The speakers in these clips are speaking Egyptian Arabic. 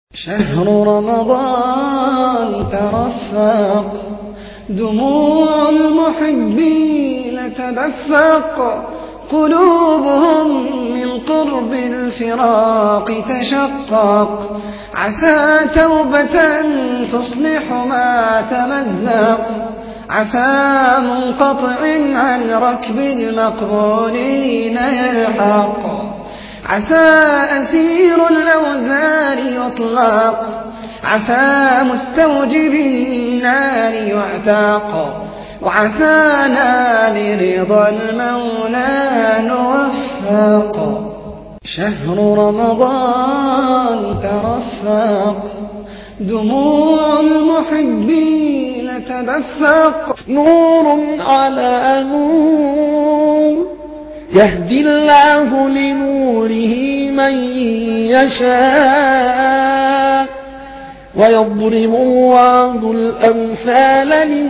شهر رمضان ترفق دموع المحبين تدفق قلوبهم من قرب الفراق تشقق عسى توبة تصلح ما تمزق عسى منقطع عن ركب المقرونين يلحق عسى أسير الأوزار يطلق عسى مستوجب النار يعتاق وعسانا لرضا المولى نوفق شهر رمضان ترفق دموع المحبين تدفق نور على نور يهدي الله لنوره من يشاء ويضرب الله الأمثال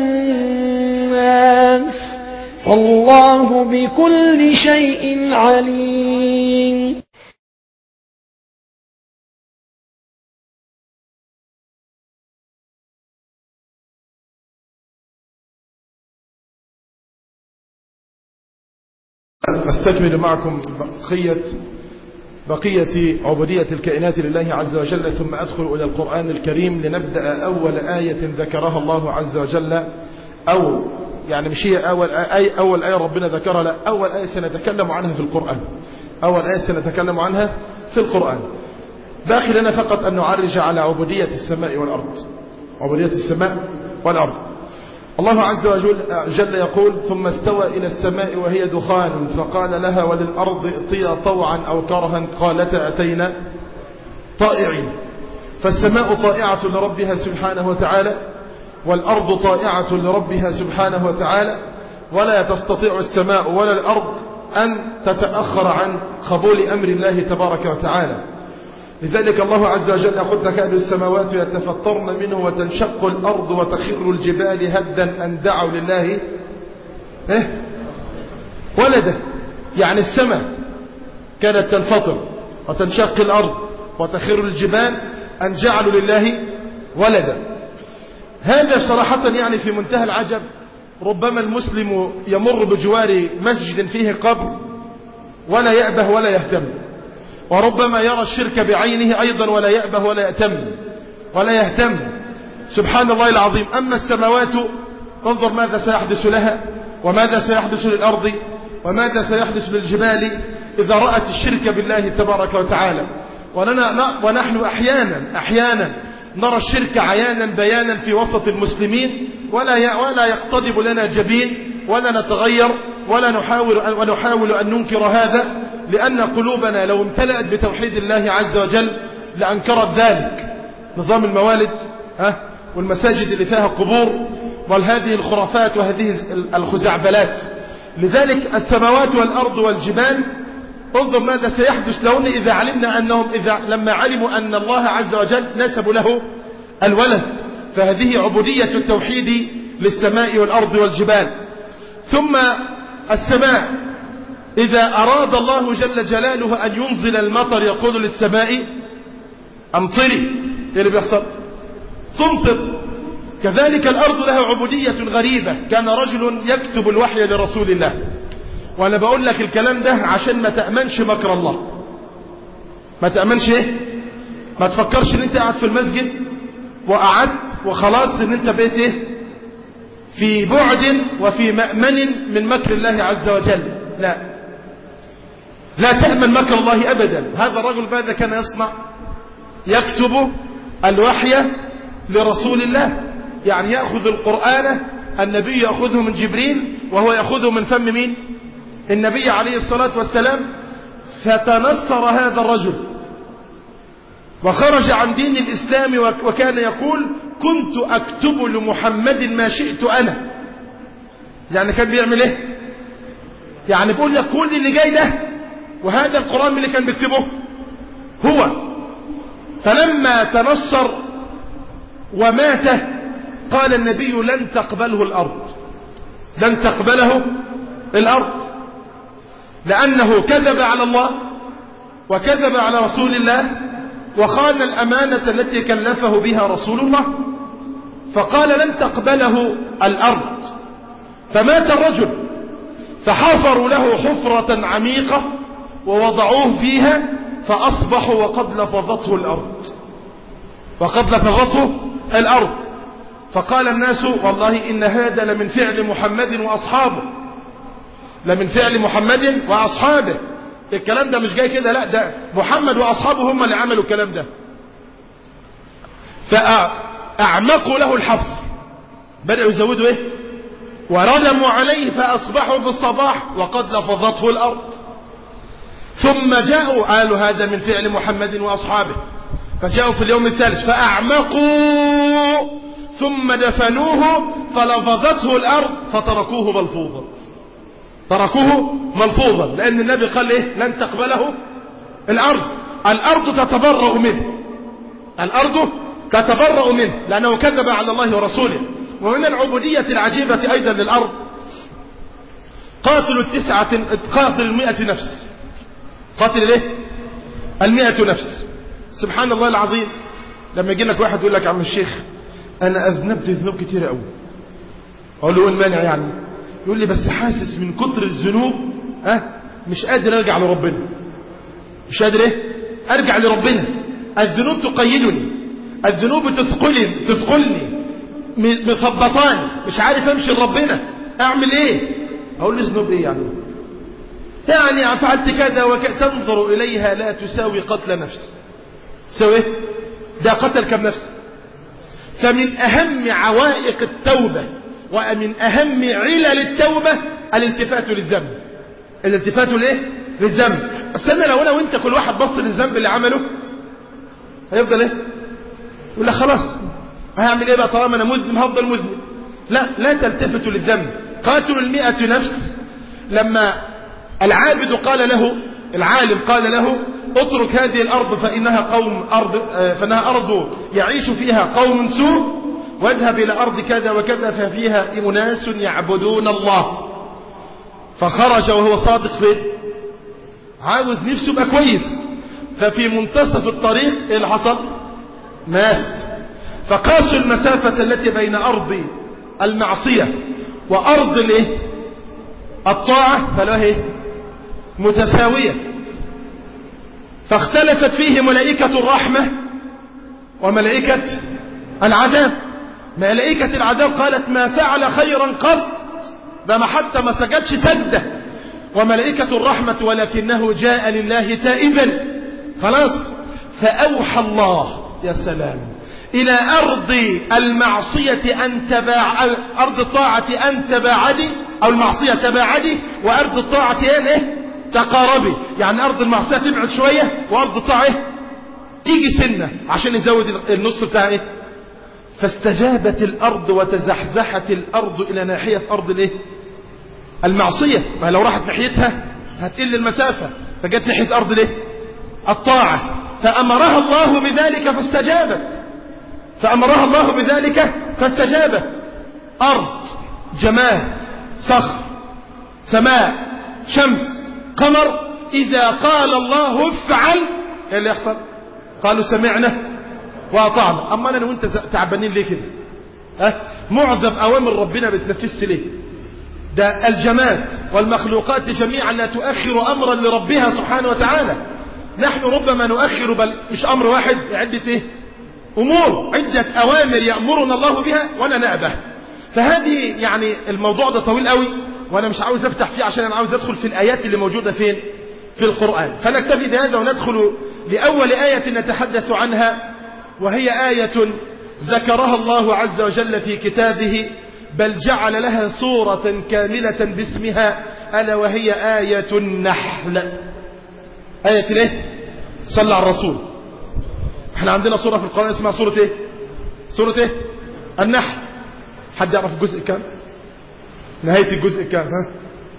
للناس والله بكل شيء عليم أستكمل معكم بقية بقية عبودية الكائنات لله عز وجل ثم أدخل إلى القرآن الكريم لنبدأ أول آية ذكرها الله عز وجل أو يعني مش هي أول آية, أول آية ربنا ذكرها لا أول آية سنتكلم عنها في القرآن أول آية سنتكلم عنها في القرآن باقي لنا فقط أن نعرج على عبودية السماء والأرض عبودية السماء والأرض الله عز وجل جل يقول ثم استوى إلى السماء وهي دخان فقال لها وللأرض ائتيا طوعا أو كرها قالتا أتينا طائعين فالسماء طائعة لربها سبحانه وتعالى والأرض طائعة لربها سبحانه وتعالى ولا تستطيع السماء ولا الأرض أن تتأخر عن قبول أمر الله تبارك وتعالى لذلك الله عز وجل يقول تكاد السماوات يتفطرن منه وتنشق الأرض وتخر الجبال هدا أن دعوا لله إيه؟ ولده يعني السماء كانت تنفطر وتنشق الأرض وتخر الجبال أن جعلوا لله ولدا هذا صراحة يعني في منتهى العجب ربما المسلم يمر بجوار مسجد فيه قبر ولا يأبه ولا يهتم وربما يرى الشرك بعينه أيضا ولا يأبه ولا يأتم ولا يهتم سبحان الله العظيم أما السماوات انظر ماذا سيحدث لها وماذا سيحدث للأرض وماذا سيحدث للجبال إذا رأت الشرك بالله تبارك وتعالى وننا ونحن أحيانا أحيانا نرى الشرك عيانا بيانا في وسط المسلمين ولا ولا يقتضب لنا جبين ولا نتغير ولا نحاول ونحاول أن ننكر هذا لأن قلوبنا لو امتلأت بتوحيد الله عز وجل لأنكرت ذلك نظام الموالد ها والمساجد اللي فيها قبور وهذه الخرافات وهذه الخزعبلات لذلك السماوات والأرض والجبال انظر ماذا سيحدث لهن إذا علمنا أنهم إذا لما علموا أن الله عز وجل نسبوا له الولد فهذه عبودية التوحيد للسماء والأرض والجبال ثم السماء إذا أراد الله جل جلاله أن ينزل المطر يقول للسماء أمطري إيه اللي بيحصل تمطر كذلك الأرض لها عبودية غريبة كان رجل يكتب الوحي لرسول الله وأنا بقول لك الكلام ده عشان ما تأمنش مكر الله ما تأمنش ايه ما تفكرش ان انت قاعد في المسجد وقعدت وخلاص ان انت بقيت ايه في بعد وفي مأمن من مكر الله عز وجل لا لا تأمن مكر الله أبدا هذا الرجل ماذا كان يصنع يكتب الوحي لرسول الله يعني يأخذ القرآن النبي يأخذه من جبريل وهو يأخذه من فم مين النبي عليه الصلاة والسلام فتنصر هذا الرجل وخرج عن دين الإسلام وكان يقول كنت أكتب لمحمد ما شئت أنا يعني كان بيعمل ايه يعني بيقول لك كل اللي جاي ده وهذا القرآن اللي كان بيكتبه هو فلما تنصر ومات قال النبي لن تقبله الأرض لن تقبله الأرض لأنه كذب على الله وكذب على رسول الله وخان الأمانة التي كلفه بها رسول الله فقال لن تقبله الأرض فمات الرجل فحفروا له حفرة عميقة ووضعوه فيها فأصبحوا وقد لفظته الأرض وقد لفظته الأرض فقال الناس والله إن هذا لمن فعل محمد وأصحابه لمن فعل محمد وأصحابه الكلام ده مش جاي كده لا ده محمد وأصحابه هم اللي عملوا الكلام ده فأعمقوا له الحفر بدأوا يزودوا ايه وردموا عليه فأصبحوا في الصباح وقد لفظته الأرض ثم جاءوا قالوا هذا من فعل محمد وأصحابه فجاءوا في اليوم الثالث فأعمقوا ثم دفنوه فلفظته الأرض فتركوه ملفوظا تركوه ملفوظا لأن النبي قال إيه لن تقبله الأرض الأرض تتبرأ منه الأرض تتبرأ منه لأنه كذب على الله ورسوله ومن العبودية العجيبة أيضا للأرض قاتل التسعة قاتل المئة نفس قاتل الايه المئة نفس سبحان الله العظيم لما يجي لك واحد يقول لك يا عم الشيخ انا اذنبت ذنوب كتير قوي اقول له ايه المانع يعني يقول لي بس حاسس من كتر الذنوب ها أه؟ مش قادر ارجع لربنا مش قادر ايه ارجع لربنا الذنوب تقيدني الذنوب تثقلني تثقلني مثبطاني مش عارف امشي لربنا اعمل ايه اقول له ذنوب ايه يعني يعني فعلت كذا وكذا تنظر اليها لا تساوي قتل نفس تساوي ايه ده قتل كم نفس فمن اهم عوائق التوبة ومن اهم علل التوبة الالتفات للذنب الالتفات ليه للذنب استنى لو انا وانت كل واحد بص للذنب اللي عمله هيفضل ايه يقول لك خلاص هعمل ايه بقى طالما انا مذنب هفضل مذنب لا لا تلتفتوا للذنب قاتلوا المئة نفس لما العابد قال له العالم قال له اترك هذه الأرض فإنها قوم أرض فإنها أرض يعيش فيها قوم سوء واذهب إلى أرض كذا وكذا ففيها أناس يعبدون الله فخرج وهو صادق في عاوز نفسه يبقى كويس ففي منتصف الطريق ايه اللي حصل مات فقاسوا المسافة التي بين أرض المعصية وأرض الايه الطاعة فلا هي متساوية فاختلفت فيه ملائكة الرحمة وملائكة العذاب ملائكة العذاب قالت ما فعل خيرا قط ده ما حتى ما سجدش سجدة وملائكة الرحمة ولكنه جاء لله تائبا خلاص فأوحى الله يا سلام إلى أرض المعصية أن تباع أرض الطاعة أن تباعدي أو المعصية تباعدي وأرض الطاعة إيه تقاربي يعني أرض المعصية تبعد شوية وأرض الطاعة إيه تيجي سنة عشان يزود النص بتاع إيه فاستجابت الأرض وتزحزحت الأرض إلى ناحية أرض الإيه المعصية ما لو راحت ناحيتها هتقل المسافة فجت ناحية أرض الإيه الطاعة فأمرها الله بذلك فاستجابت فأمرها الله بذلك فاستجابت أرض جماد صخر سماء شمس قمر إذا قال الله افعل ايه اللي يحصل قالوا سمعنا وأطعنا أما أنا وانت تعبانين ليه كده ها معظم أوامر ربنا بتنفذش ليه ده الجماد والمخلوقات جميعا لا تؤخر أمرا لربها سبحانه وتعالى نحن ربما نؤخر بل مش أمر واحد عدة إيه أمور عدة أوامر يأمرنا الله بها ولا نأبه فهذه يعني الموضوع ده طويل قوي وأنا مش عاوز أفتح فيه عشان أنا عاوز أدخل في الآيات اللي موجودة فين في القرآن فنكتفي بهذا وندخل لأول آية نتحدث عنها وهي آية ذكرها الله عز وجل في كتابه بل جعل لها صورة كاملة باسمها ألا وهي آية النحل آية الايه صلى على الرسول احنا عندنا صورة في القرآن اسمها صورة ايه صورة ايه النحل حد يعرف الجزء كام نهاية الجزء كام ها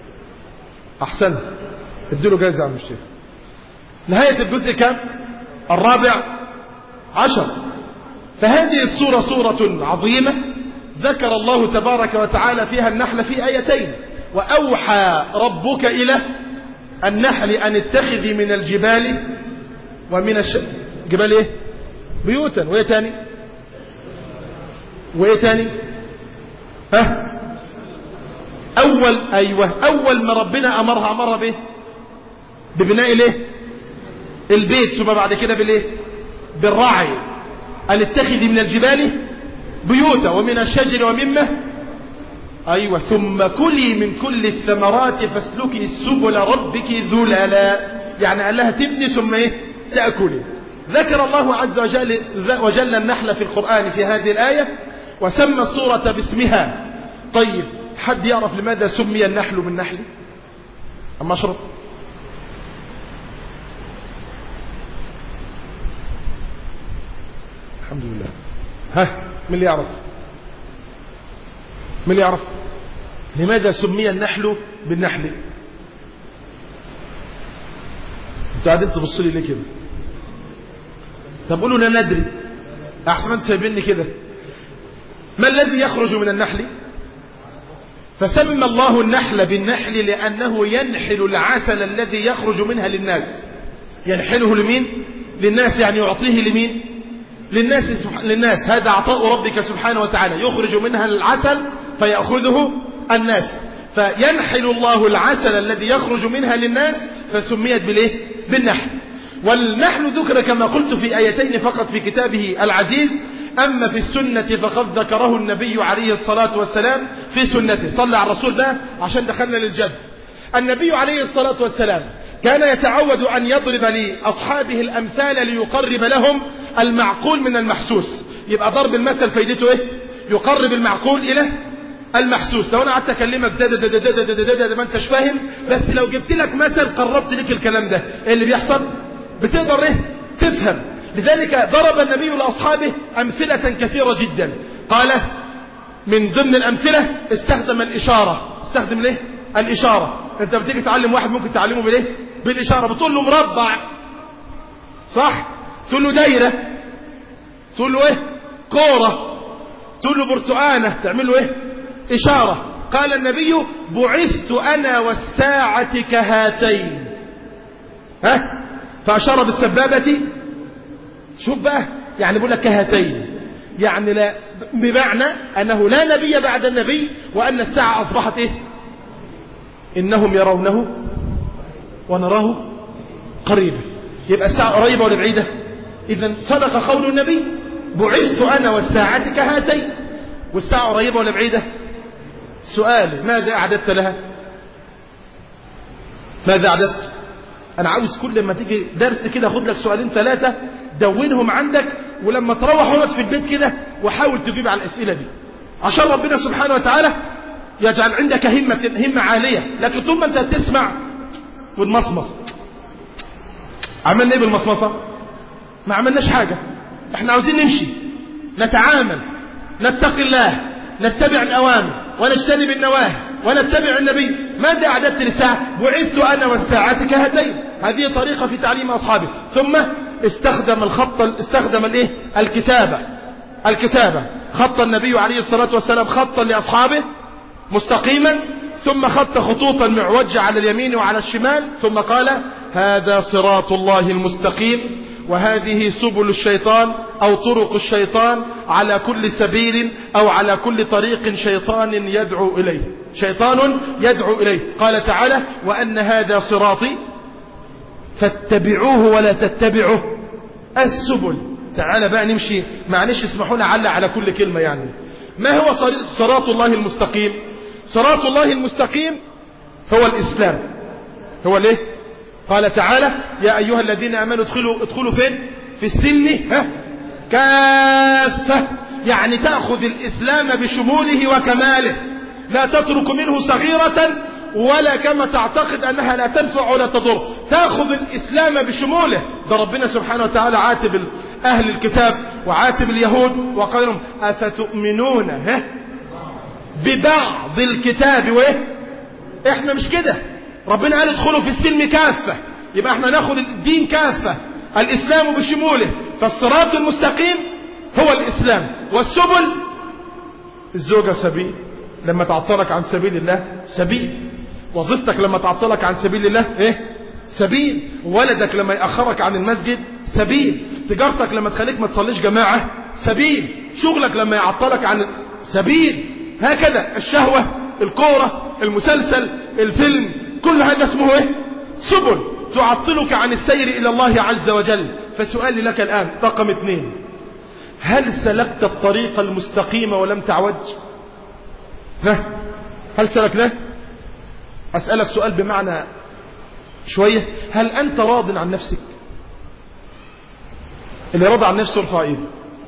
احسن اديله جايزة يا عم الشيخ نهاية الجزء كام الرابع عشر فهذه الصورة صورة عظيمة ذكر الله تبارك وتعالى فيها النحل في آيتين وأوحى ربك إلى النحل أن اتخذي من الجبال ومن الش... جبال ايه بيوتا وايه تاني وايه تاني ها اول ايوه اول ما ربنا امرها امرها بايه ببناء الايه البيت ثم بعد كده بالايه بالرعي قال اتخذي من الجبال بيوتا ومن الشجر ومما ايوه ثم كلي من كل الثمرات فاسلكي سبل ربك ذللا يعني قال لها تبني ثم ايه تاكلي ذكر الله عز وجل, وجل النحل في القرآن في هذه الآية وسمى الصورة باسمها طيب حد يعرف لماذا سمي النحل بالنحل أما أشرب الحمد لله ها من اللي يعرف من اللي يعرف لماذا سمي النحل بالنحل انتوا قاعدين تبصوا لي ليه كده طب قولوا لا ندري احسن انتوا سايبيني كده ما الذي يخرج من النحل فسمى الله النحل بالنحل لأنه ينحل العسل الذي يخرج منها للناس ينحله لمين للناس يعني يعطيه لمين للناس للناس هذا عطاء ربك سبحانه وتعالى يخرج منها العسل فيأخذه الناس فينحل الله العسل الذي يخرج منها للناس فسميت بالايه بالنحل والنحل ذكر كما قلت في آيتين فقط في كتابه العزيز أما في السنة فقد ذكره النبي عليه الصلاة والسلام في سنته صلى على الرسول ده عشان دخلنا للجد النبي عليه الصلاة والسلام كان يتعود أن يضرب لأصحابه الأمثال ليقرب لهم المعقول من المحسوس يبقى ضرب المثل فايدته ايه يقرب المعقول إلى المحسوس لو انا قعدت اكلمك ده ده ده ده ده ده ده, ده, ده ما انتش فاهم بس لو جبت لك مثل قربت لك الكلام ده ايه اللي بيحصل بتقدر ايه تفهم لذلك ضرب النبي لاصحابه امثله كثيره جدا قال من ضمن الامثله استخدم الاشاره استخدم الايه الاشاره انت بتيجي تعلم واحد ممكن تعلمه بالايه بالاشاره بتقول له مربع صح تقول له دايره تقول له ايه كوره تقول له برتقانه تعمل له ايه اشاره قال النبي بعثت انا والساعه كهاتين ها فاشار بالسبابه شوف بقى يعني بيقول لك كهاتين يعني لا بمعنى انه لا نبي بعد النبي وان الساعه اصبحت ايه انهم يرونه ونراه قريبا يبقى الساعه قريبه ولا بعيده اذا صدق قول النبي بعثت انا والساعه كهاتين والساعه قريبه ولا بعيده سؤالي ماذا اعددت لها ماذا اعددت انا عاوز كل ما تيجي درس كده خد لك سؤالين ثلاثه دونهم عندك ولما تروح اقعد في البيت كده وحاول تجيب على الاسئله دي عشان ربنا سبحانه وتعالى يجعل عندك همة همة عالية لكن طول ما انت تسمع والمصمص عملنا ايه بالمصمصة ما عملناش حاجة احنا عاوزين نمشي نتعامل نتقي الله نتبع الأوامر ونجتنب النواهي ونتبع النبي ماذا أعددت للساعة بعثت أنا والساعة كهاتين هذه طريقة في تعليم أصحابه ثم استخدم الخط استخدم الايه الكتابة الكتابة خط النبي عليه الصلاة والسلام خطا لأصحابه مستقيما ثم خط خطوطا معوجة على اليمين وعلى الشمال ثم قال هذا صراط الله المستقيم وهذه سبل الشيطان أو طرق الشيطان على كل سبيل أو على كل طريق شيطان يدعو إليه شيطان يدعو إليه قال تعالى وأن هذا صراطي فاتبعوه ولا تتبعوا السبل تعالى بقى نمشي معلش اسمحوا لي علق على كل كلمة يعني ما هو صراط الله المستقيم صراط الله المستقيم هو الإسلام هو ليه قال تعالى يا أيها الذين أمنوا ادخلوا, ادخلوا فين في السلم ها كافة يعني تأخذ الإسلام بشموله وكماله لا تترك منه صغيرة ولا كما تعتقد أنها لا تنفع ولا تضر تأخذ الإسلام بشموله ده ربنا سبحانه وتعالى عاتب أهل الكتاب وعاتب اليهود وقال لهم أفتؤمنون ها ببعض الكتاب وإيه إحنا مش كده ربنا قال ادخلوا في السلم كافة يبقى احنا ناخد الدين كافة الإسلام بشموله فالصراط المستقيم هو الإسلام والسبل الزوجة سبيل لما تعطلك عن سبيل الله سبيل وظيفتك لما تعطلك عن سبيل الله ايه سبيل ولدك لما يأخرك عن المسجد سبيل تجارتك لما تخليك ما تصليش جماعة سبيل شغلك لما يعطلك عن سبيل هكذا الشهوة الكورة المسلسل الفيلم كل هذا اسمه ايه سبل تعطلك عن السير إلى الله عز وجل فسؤالي لك الآن رقم اثنين هل سلكت الطريق المستقيم ولم تعوج ها هل سلكناه أسألك سؤال بمعنى شوية هل أنت راض عن نفسك اللي راضي عن نفسه ارفع ايده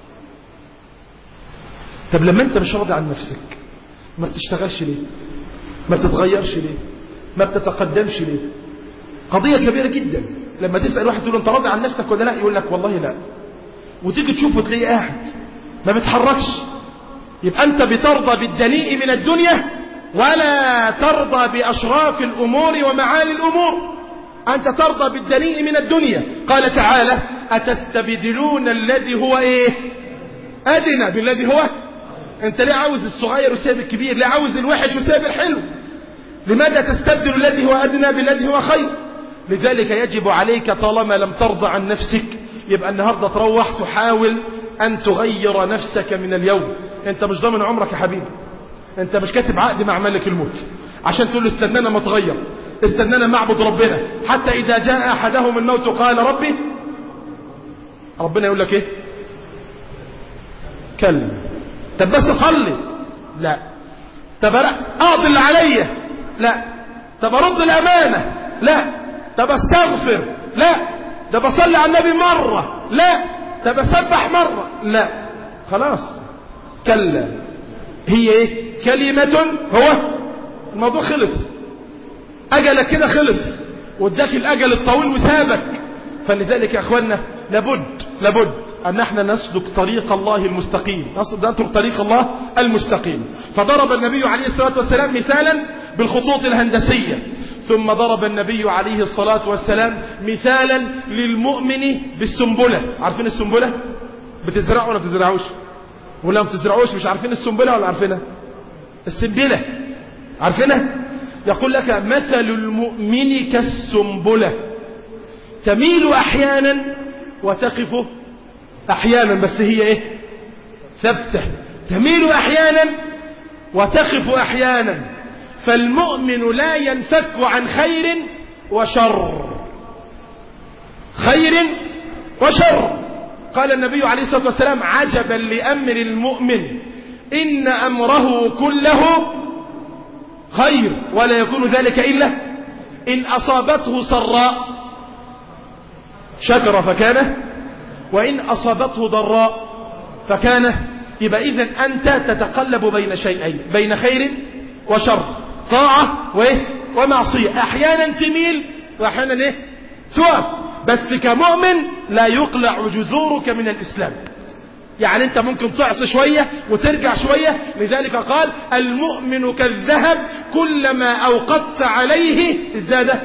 طب لما انت مش راضي عن نفسك ما بتشتغلش ليه ما بتتغيرش ليه ما بتتقدمش ليه قضية كبيرة جدا لما تسأل واحد تقول له انت راضي عن نفسك ولا لا يقول لك والله لا وتيجي تشوفه تلاقيه قاعد ما بيتحركش يبقى انت بترضى بالدنيء من الدنيا ولا ترضى بأشراف الأمور ومعالي الأمور أنت ترضى بالدنيء من الدنيا قال تعالى أتستبدلون الذي هو إيه أدنى بالذي هو أنت ليه عاوز الصغير وساب الكبير ليه عاوز الوحش وساب الحلو لماذا تستبدل الذي هو أدنى بالذي هو خير لذلك يجب عليك طالما لم ترضى عن نفسك يبقى النهاردة تروح تحاول أن تغير نفسك من اليوم أنت مش ضامن عمرك يا حبيبي أنت مش كاتب عقد مع ملك الموت عشان تقول له استنانا ما تغير استنانا معبد ربنا حتى إذا جاء أحدهم الموت قال ربي ربنا يقول لك إيه كلا طب بس صلي لا طب أقضي اللي عليا لا طب أرد الأمانة لا طب استغفر لا ده بصلي على النبي مرة لا ده بسبح مرة لا خلاص كلا هي ايه كلمة هو الموضوع خلص اجلك كده خلص واداك الاجل الطويل وسابك فلذلك يا اخوانا لابد لابد ان احنا نسلك طريق الله المستقيم نترك طريق الله المستقيم فضرب النبي عليه الصلاة والسلام مثالا بالخطوط الهندسية ثم ضرب النبي عليه الصلاة والسلام مثالا للمؤمن بالسنبلة عارفين السنبلة بتزرعوا ولا بتزرعوش ولا ما بتزرعوش مش عارفين السنبلة ولا عارفينها السنبلة عارفينها يقول لك مثل المؤمن كالسنبلة تميل احيانا وتقف احيانا بس هي ايه ثابته تميل احيانا وتقف احيانا فالمؤمن لا ينفك عن خير وشر خير وشر قال النبي عليه الصلاة والسلام عجبا لأمر المؤمن إن أمره كله خير ولا يكون ذلك إلا إن أصابته سراء شكر فكان وإن أصابته ضراء فكان يبقى إذن أنت تتقلب بين شيئين بين خير وشر طاعة وإيه ومعصية أحيانا تميل وأحيانا إيه تقف بس كمؤمن لا يقلع جذورك من الإسلام يعني أنت ممكن تعصي شوية وترجع شوية لذلك قال المؤمن كالذهب كلما أوقدت عليه ازداد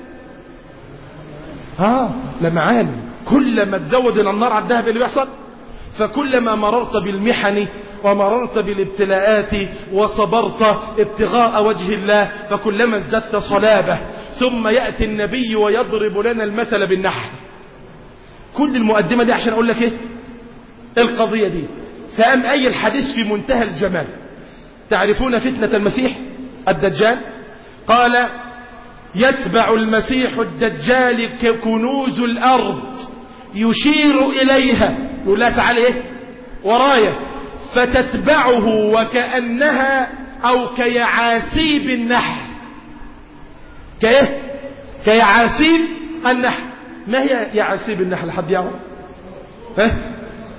آه لمعان كلما تزود النار على الذهب اللي بيحصل فكلما مررت بالمحن ومررت بالابتلاءات وصبرت ابتغاء وجه الله فكلما ازددت صلابة ثم يأتي النبي ويضرب لنا المثل بالنحل كل المقدمة دي عشان أقول لك إيه القضية دي فأم أي الحديث في منتهى الجمال تعرفون فتنة المسيح الدجال قال يتبع المسيح الدجال ككنوز الأرض يشير إليها يقول لها تعالى إيه ورايا فتتبعه وكأنها أو كيعاسيب النحل كإيه كيعاسيب النحل ما هي يعاسيب النحل حد يعرف ها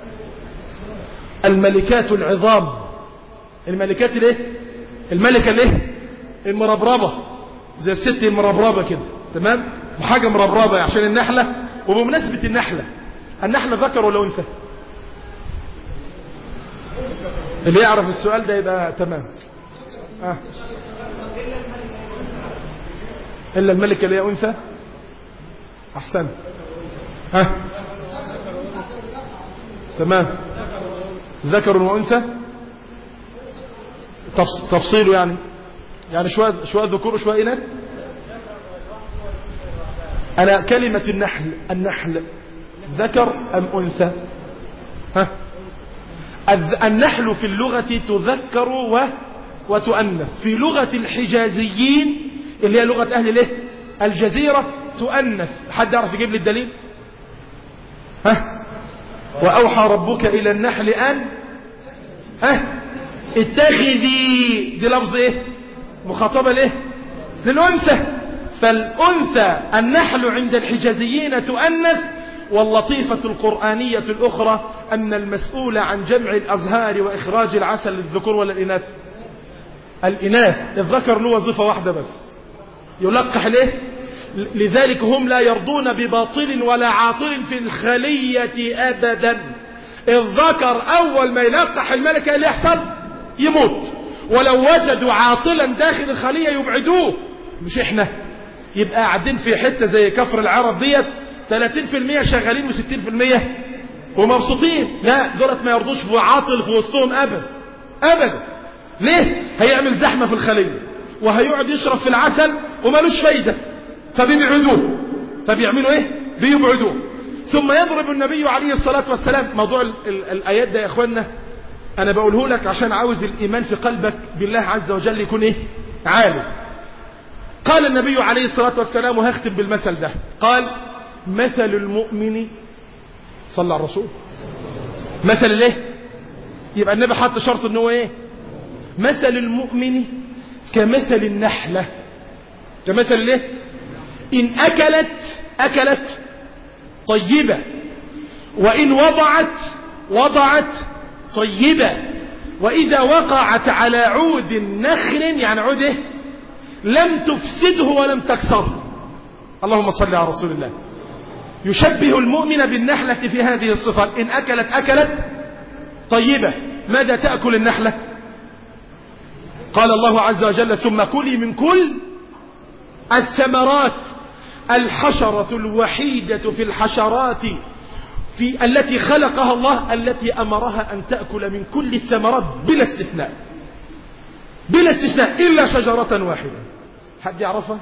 الملكات العظام الملكات الايه الملكة الايه المربربة زي الست المربربة كده تمام وحاجة مربربة عشان النحلة وبمناسبة النحلة النحلة ذكر ولا انثى اللي يعرف السؤال ده يبقى تمام آه. إلا الملكة اللي هي أنثى أحسن ها آه. تمام ذكر وأنثى تفصيله يعني يعني شوية, شوية ذكور وشوية إناث أنا كلمة النحل النحل ذكر أم أنثى ها الذ- النحل في اللغة تذكر و... وتؤنث في لغة الحجازيين اللي هي لغة أهل الايه الجزيرة تؤنث حد يعرف يجيب لي الدليل ها وأوحى ربك إلى النحل أن ها اتخذي دي لفظ ايه مخاطبة ليه للأنثى فالأنثى النحل عند الحجازيين تؤنث واللطيفة القرآنية الأخرى أن المسؤول عن جمع الأزهار وإخراج العسل للذكور ولا الإناث الإناث الذكر له وظيفة واحدة بس يلقح ليه لذلك هم لا يرضون بباطل ولا عاطل في الخلية أبدا الذكر أول ما يلقح الملكة اللي يحصل يموت ولو وجدوا عاطلا داخل الخلية يبعدوه مش احنا يبقى قاعدين في حتة زي كفر العرب ديت 30% شغالين و60% ومبسوطين لا دولت ما يرضوش في عاطل في وسطهم ابدا ابدا ليه هيعمل زحمة في الخلية وهيقعد يشرب في العسل ومالوش فايدة فبيبعدوه فبيعملوا ايه بيبعدوه ثم يضرب النبي عليه الصلاة والسلام موضوع ال ال الآيات ده يا اخوانا انا بقوله لك عشان عاوز الايمان في قلبك بالله عز وجل يكون ايه عالي قال النبي عليه الصلاة والسلام وهختم بالمثل ده قال مثل المؤمن صلى على الرسول مثل الايه يبقى النبي حط شرط ان هو ايه مثل المؤمن كمثل النحلة كمثل الايه ان اكلت اكلت طيبة وان وضعت وضعت طيبة واذا وقعت على عود نخل يعني عود ايه لم تفسده ولم تكسره اللهم صل على رسول الله يشبه المؤمن بالنحلة في هذه الصفات إن أكلت أكلت طيبة ماذا تأكل النحلة قال الله عز وجل ثم كلي من كل الثمرات الحشرة الوحيدة في الحشرات في التي خلقها الله التي أمرها أن تأكل من كل الثمرات بلا استثناء بلا استثناء إلا شجرة واحدة حد يعرفها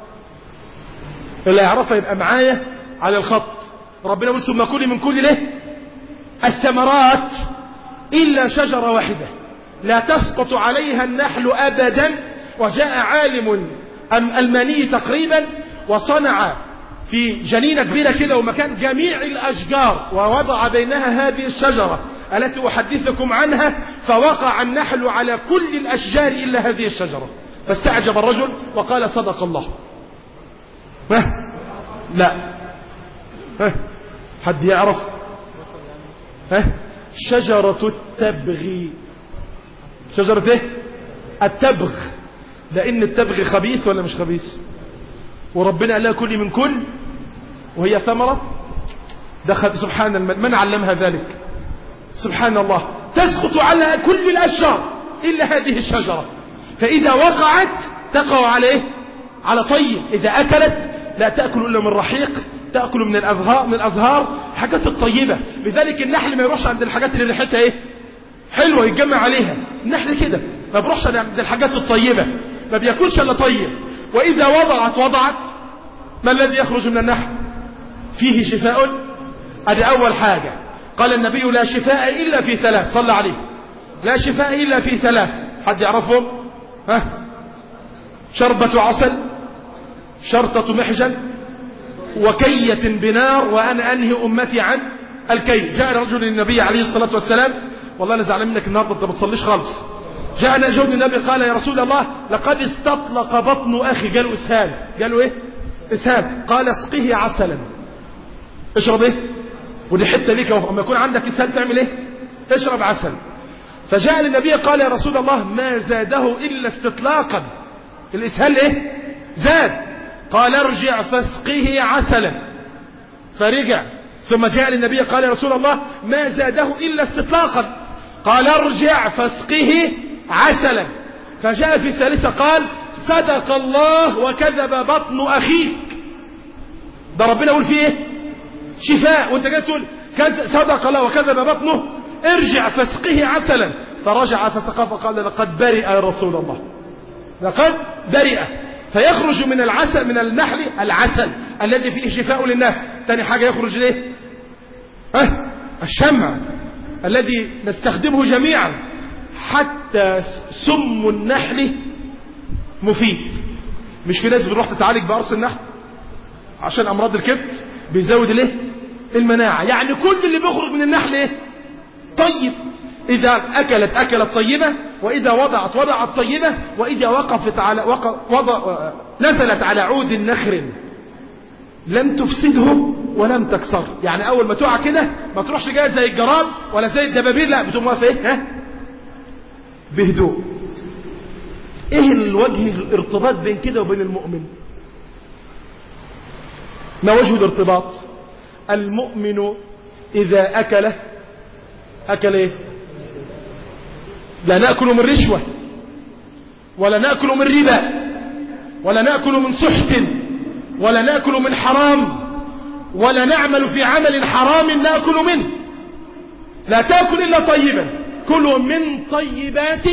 اللي يعرفها يبقى معايا على الخط ربنا يقول ثم كلي من كل له الثمرات إلا شجرة واحدة لا تسقط عليها النحل أبدا وجاء عالم ألماني تقريبا وصنع في جنينة كبيرة كده ومكان جميع الأشجار ووضع بينها هذه الشجرة التي أحدثكم عنها فوقع النحل على كل الأشجار إلا هذه الشجرة فاستعجب الرجل وقال صدق الله ها لا ها حد يعرف ها شجرة التبغ شجرة ايه التبغ لان التبغ خبيث ولا مش خبيث وربنا قال لها كلي من كل وهي ثمرة دخل سبحان المن من علمها ذلك سبحان الله تسقط على كل الأشجار إلا هذه الشجرة فإذا وقعت تقع على إيه؟ على طيب إذا أكلت لا تأكل إلا من رحيق تأكل من الأزهار من الأزهار الحاجات الطيبة لذلك النحل ما يروحش عند الحاجات اللي ريحتها إيه حلوة يتجمع عليها النحل كده ما بيروحش عند الحاجات الطيبة ما بياكلش إلا طيب وإذا وضعت وضعت ما الذي يخرج من النحل فيه شفاء ادي أول حاجة قال النبي لا شفاء إلا في ثلاث صلى عليه لا شفاء إلا في ثلاث حد يعرفهم ها شربة عسل شرطة محجن وكية بنار وأنا أنهي أمتي عن الكي جاء رجل للنبي عليه الصلاة والسلام والله أنا زعلان منك النهاردة أنت ما بتصليش خالص جاء رجل للنبي قال يا رسول الله لقد استطلق بطن أخي قالوا إسهال قالوا إيه إسهال قال اسقه عسلا اشرب إيه ودي حتة ليك لما يكون عندك إسهال تعمل إيه اشرب عسل فجاء للنبي قال يا رسول الله ما زاده إلا استطلاقا الإسهال إيه زاد قال ارجع فاسقه عسلا فرجع ثم جاء للنبي قال يا رسول الله ما زاده إلا استطلاقا قال ارجع فاسقه عسلا فجاء في الثالثة قال صدق الله وكذب بطن أخيك ده ربنا يقول فيه ايه شفاء وانت جاي تقول صدق الله وكذب بطنه ارجع فاسقه عسلا فرجع فسقه فقال لقد برئ يا رسول الله لقد برئ فيخرج من العسل من النحل العسل الذي فيه شفاء للناس تاني حاجة يخرج ليه أه الشمع الذي نستخدمه جميعا حتى سم النحل مفيد مش في ناس بتروح تتعالج بقرص النحل عشان امراض الكبد بيزود الايه المناعه يعني كل اللي بيخرج من النحل ايه طيب اذا اكلت اكلت طيبه واذا وضعت وضعت طيبه واذا وقفت على وق... وضع... نزلت على عود نخر لم تفسده ولم تكسر يعني اول ما تقع كده ما تروحش جايه زي الجراد ولا زي الدبابير لا بتقوم واقفه ايه ها بهدوء ايه الوجه الارتباط بين كده وبين المؤمن ما وجه الارتباط المؤمن اذا اكل اكل ايه لا ناكل من رشوه ولا ناكل من ربا ولا ناكل من سحت ولا ناكل من حرام ولا نعمل في عمل حرام ناكل منه لا تاكل الا طيبا كلوا من طيبات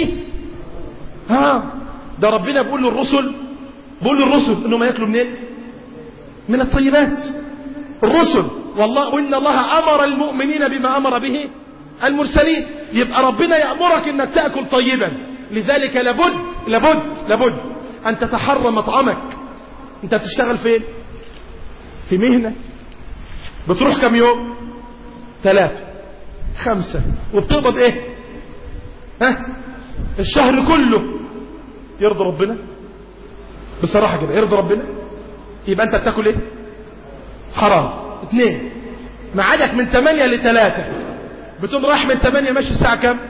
ها ده ربنا بيقول للرسل بيقول للرسل انهم ياكلوا منين من الطيبات الرسل والله وان الله امر المؤمنين بما امر به المرسلين يبقى ربنا يامرك انك تاكل طيبا لذلك لابد لابد لابد ان تتحرى مطعمك انت بتشتغل فين في مهنه بتروح كم يوم ثلاثة خمسة وبتقبض ايه ها الشهر كله يرضي ربنا بصراحة كده يرضي ربنا يبقى انت بتاكل ايه حرام اثنين معادك من ثمانية لثلاثة بتقوم رايح من ثمانية ماشي الساعة كام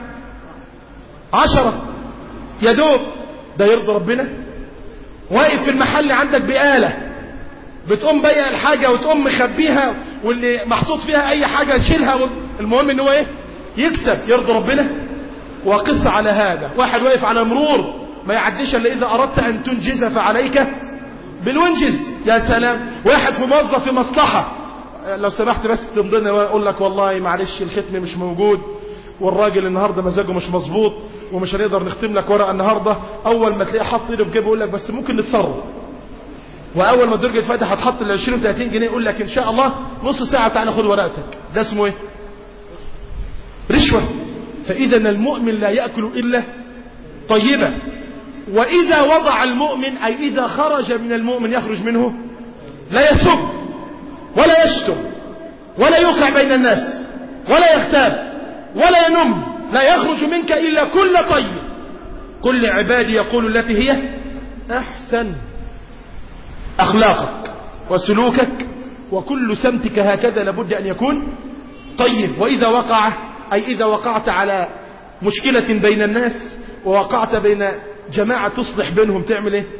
عشرة يا دوب ده يرضي ربنا واقف في المحل عندك بآلة بتقوم بيع الحاجة وتقوم مخبيها واللي محطوط فيها اي حاجة تشيلها و... المهم ان هو ايه يكسب يرضي ربنا وقص على هذا واحد واقف على مرور ما يعديش الا اذا اردت ان تنجز فعليك بالونجز يا سلام واحد في موظف في مصلحة لو سمحت بس تمضينا واقول لك والله معلش الختم مش موجود والراجل النهارده مزاجه مش مظبوط ومش هنقدر نختم لك ورقه النهارده اول ما تلاقيه حاط ايده في جيبه يقول لك بس ممكن نتصرف واول ما الدرج يتفتح هتحط ال 20 30 جنيه يقول لك ان شاء الله نص ساعه تعالى خد ورقتك ده اسمه ايه رشوه فاذا المؤمن لا ياكل الا طيبا واذا وضع المؤمن اي اذا خرج من المؤمن يخرج منه لا يسب ولا يشتم ولا يوقع بين الناس ولا يغتاب ولا ينم لا يخرج منك الا كل طيب كل عبادي يقول التي هي احسن أخلاقك وسلوكك وكل سمتك هكذا لابد أن يكون طيب وإذا وقع أي إذا وقعت على مشكلة بين الناس ووقعت بين جماعة تصلح بينهم تعمل إيه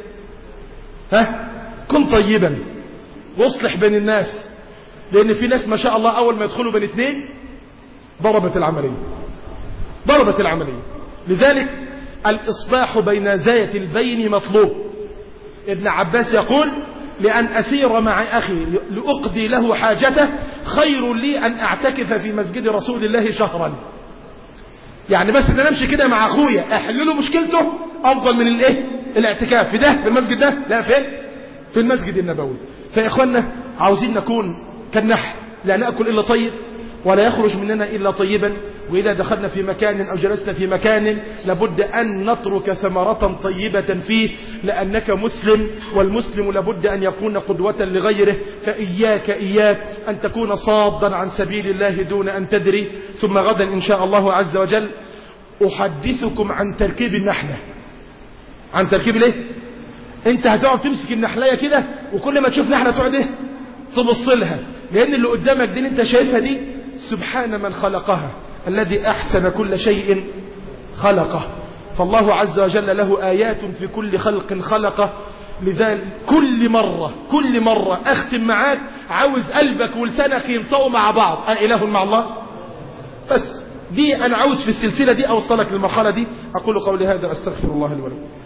ها كن طيبا واصلح بين الناس لأن في ناس ما شاء الله أول ما يدخلوا بين اثنين ضربت العملية ضربت العملية لذلك الإصلاح بين ذات البين مطلوب ابن عباس يقول لأن أسير مع أخي لأقضي له حاجته خير لي أن أعتكف في مسجد رسول الله شهرا يعني بس أن نمشي كده مع أخويا أحل له مشكلته أفضل من الإيه الاعتكاف في ده في المسجد ده لا فين في المسجد النبوي فيا إخوانا عاوزين نكون كالنحل لا نأكل إلا طيب ولا يخرج مننا إلا طيبا وإذا دخلنا في مكان أو جلسنا في مكان لابد أن نترك ثمرة طيبة فيه لأنك مسلم والمسلم لابد أن يكون قدوة لغيره فإياك إياك أن تكون صادا عن سبيل الله دون أن تدري ثم غدا إن شاء الله عز وجل أحدثكم عن تركيب النحلة عن تركيب ليه انت هتقعد تمسك النحلية كده وكل ما تشوف نحلة تقعد ايه تبص لها لان اللي قدامك دي اللي انت شايفها دي سبحان من خلقها الذي أحسن كل شيء خلقه فالله عز وجل له آيات في كل خلق خلقه لذلك كل مرة كل مرة أختم معاك عاوز قلبك ولسانك ينطقوا مع بعض أإله مع الله بس دي أنا عاوز في السلسلة دي أوصلك للمرحلة دي أقول قولي هذا أستغفر الله لي ولكم